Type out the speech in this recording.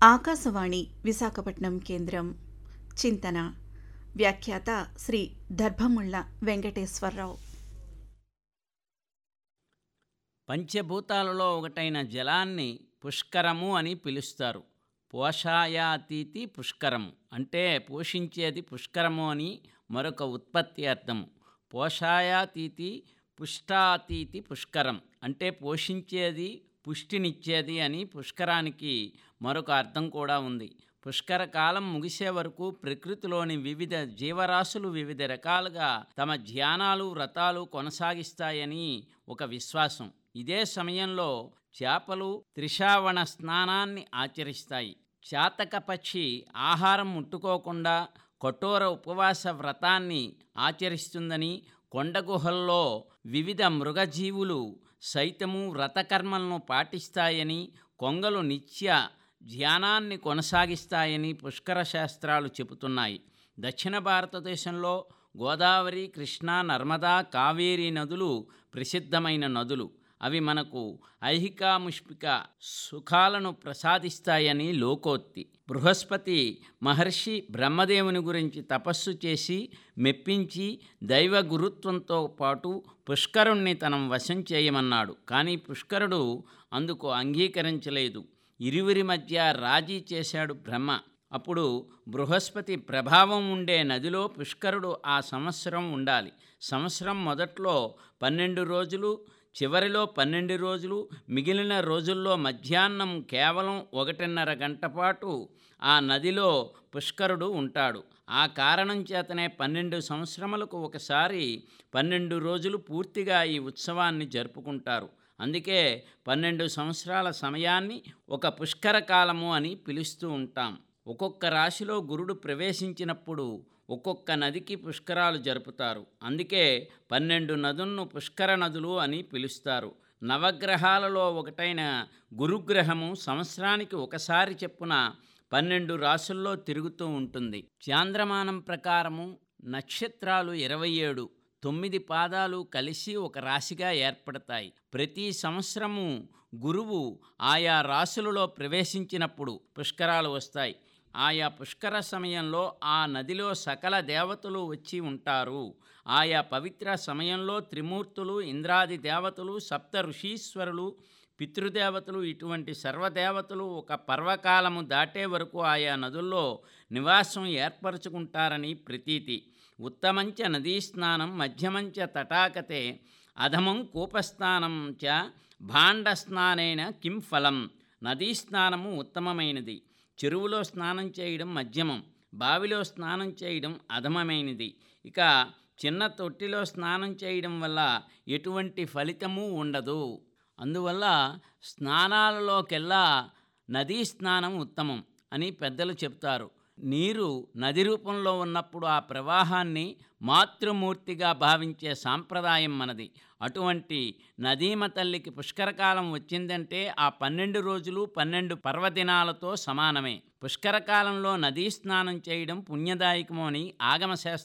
ఆకాశవాణి విశాఖపట్నం కేంద్రం చింతన వ్యాఖ్యాత శ్రీ దర్భముళ్ళ వెంకటేశ్వరరావు పంచభూతాలలో ఒకటైన జలాన్ని పుష్కరము అని పిలుస్తారు పోషాయాతీతి పుష్కరము అంటే పోషించేది పుష్కరము అని మరొక ఉత్పత్తి అర్థము పోషాయాతీతి పుష్టాతీతి పుష్కరం అంటే పోషించేది పుష్టినిచ్చేది అని పుష్కరానికి మరొక అర్థం కూడా ఉంది పుష్కర కాలం ముగిసే వరకు ప్రకృతిలోని వివిధ జీవరాశులు వివిధ రకాలుగా తమ ధ్యానాలు వ్రతాలు కొనసాగిస్తాయని ఒక విశ్వాసం ఇదే సమయంలో చేపలు త్రిషావణ స్నానాన్ని ఆచరిస్తాయి చాతక పక్షి ఆహారం ముట్టుకోకుండా కఠోర ఉపవాస వ్రతాన్ని ఆచరిస్తుందని కొండ గుహల్లో వివిధ మృగజీవులు సైతము వ్రతకర్మలను పాటిస్తాయని కొంగలు నిత్య ధ్యానాన్ని కొనసాగిస్తాయని పుష్కర శాస్త్రాలు చెబుతున్నాయి దక్షిణ భారతదేశంలో గోదావరి కృష్ణా నర్మదా కావేరీ నదులు ప్రసిద్ధమైన నదులు అవి మనకు ఐహికాముష్పిక సుఖాలను ప్రసాదిస్తాయని లోకోక్తి బృహస్పతి మహర్షి బ్రహ్మదేవుని గురించి తపస్సు చేసి మెప్పించి దైవ గురుత్వంతో పాటు పుష్కరుణ్ణి తనం వశం చేయమన్నాడు కానీ పుష్కరుడు అందుకు అంగీకరించలేదు ఇరువురి మధ్య రాజీ చేశాడు బ్రహ్మ అప్పుడు బృహస్పతి ప్రభావం ఉండే నదిలో పుష్కరుడు ఆ సంవత్సరం ఉండాలి సంవత్సరం మొదట్లో పన్నెండు రోజులు చివరిలో పన్నెండు రోజులు మిగిలిన రోజుల్లో మధ్యాహ్నం కేవలం ఒకటిన్నర గంట పాటు ఆ నదిలో పుష్కరుడు ఉంటాడు ఆ కారణం చేతనే పన్నెండు సంవత్సరములకు ఒకసారి పన్నెండు రోజులు పూర్తిగా ఈ ఉత్సవాన్ని జరుపుకుంటారు అందుకే పన్నెండు సంవత్సరాల సమయాన్ని ఒక పుష్కర కాలము అని పిలుస్తూ ఉంటాం ఒక్కొక్క రాశిలో గురుడు ప్రవేశించినప్పుడు ఒక్కొక్క నదికి పుష్కరాలు జరుపుతారు అందుకే పన్నెండు నదులను పుష్కర నదులు అని పిలుస్తారు నవగ్రహాలలో ఒకటైన గురుగ్రహము సంవత్సరానికి ఒకసారి చెప్పున పన్నెండు రాసుల్లో తిరుగుతూ ఉంటుంది చాంద్రమానం ప్రకారము నక్షత్రాలు ఇరవై ఏడు తొమ్మిది పాదాలు కలిసి ఒక రాశిగా ఏర్పడతాయి ప్రతి సంవత్సరము గురువు ఆయా రాశులలో ప్రవేశించినప్పుడు పుష్కరాలు వస్తాయి ఆయా పుష్కర సమయంలో ఆ నదిలో సకల దేవతలు వచ్చి ఉంటారు ఆయా పవిత్ర సమయంలో త్రిమూర్తులు ఇంద్రాది దేవతలు సప్త ఋషీశ్వరులు పితృదేవతలు ఇటువంటి సర్వదేవతలు ఒక పర్వకాలము దాటే వరకు ఆయా నదుల్లో నివాసం ఏర్పరచుకుంటారని ప్రతీతి ఉత్తమంచ నదీ స్నానం మధ్యమంచ తటాకతే అధమం కూపస్నానం చ భాండస్నానైన కిం ఫలం నదీ స్నానము ఉత్తమమైనది చెరువులో స్నానం చేయడం మధ్యమం బావిలో స్నానం చేయడం అధమమైనది ఇక చిన్న తొట్టిలో స్నానం చేయడం వల్ల ఎటువంటి ఫలితము ఉండదు అందువల్ల స్నానాలలోకెల్లా నదీ స్నానం ఉత్తమం అని పెద్దలు చెప్తారు నీరు నది రూపంలో ఉన్నప్పుడు ఆ ప్రవాహాన్ని మాతృమూర్తిగా భావించే సాంప్రదాయం మనది అటువంటి నదీమ తల్లికి పుష్కరకాలం వచ్చిందంటే ఆ పన్నెండు రోజులు పన్నెండు పర్వదినాలతో సమానమే పుష్కరకాలంలో నదీ స్నానం చేయడం పుణ్యదాయకము అని ఆగమశాస్త్రం